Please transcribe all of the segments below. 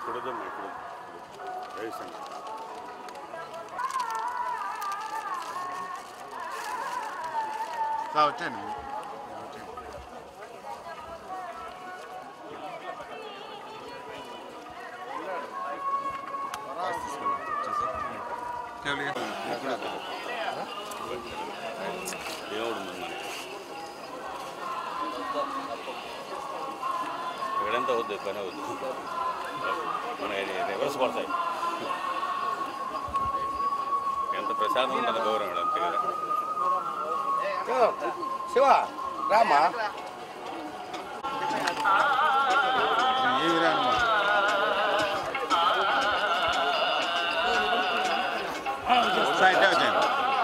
ఇక్కడ వద్దమ్మా ఇక్కడ వేసండి సార్ వచ్చాను దేవుడు ముందు ఇక్కడంతా వద్దు పని వద్దు మన రివర్స్ పడతాయి ఎంత ప్రశాంతం ఉన్నది గౌరవం అంతే కదా శివ రామా ఏమి రాను సార్ ఇట్టే వచ్చాను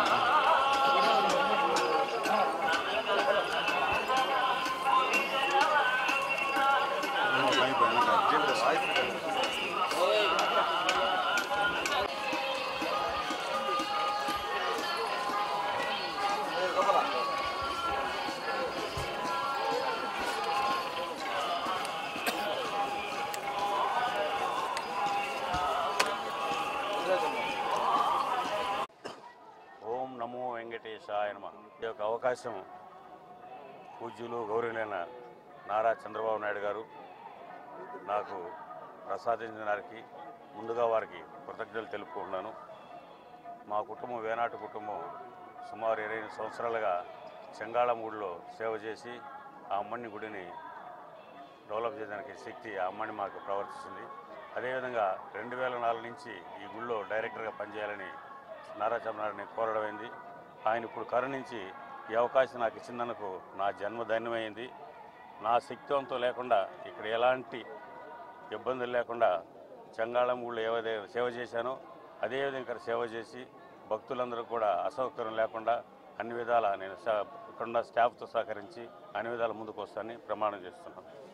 ఓం నమో వెంకటేశాయ నమ ఈ యొక్క అవకాశం పూజ్యులు గౌరవులైన నారా చంద్రబాబు నాయుడు గారు నాకు ప్రసాదించిన వారికి ముందుగా వారికి కృతజ్ఞతలు తెలుపుకుంటున్నాను మా కుటుంబం వేనాటి కుటుంబం సుమారు ఇరవై ఎనిమిది సంవత్సరాలుగా చెంగాళం గుడిలో సేవ చేసి ఆ అమ్మని గుడిని డెవలప్ చేయడానికి శక్తి ఆ అమ్మని మాకు ప్రవర్తిస్తుంది అదేవిధంగా రెండు వేల నాలుగు నుంచి ఈ గుళ్ళో డైరెక్టర్గా పనిచేయాలని నారా చంద్రనారాయణని కోరడమైంది ఆయన ఇప్పుడు కరుణించి ఈ అవకాశం నాకు ఇచ్చినందుకు నా జన్మ ధన్యమైంది నా శక్తివంతం లేకుండా ఇక్కడ ఎలాంటి ఇబ్బందులు లేకుండా చంగాళం ఊళ్ళో ఏవైతే సేవ చేశానో అదేవిధంగా ఇక్కడ సేవ చేసి భక్తులందరూ కూడా అసౌకర్యం లేకుండా అన్ని విధాల నేను స- ఇక్కడున్న స్టాఫ్తో సహకరించి అన్ని విధాల ముందుకు వస్తానని ప్రమాణం చేస్తున్నాను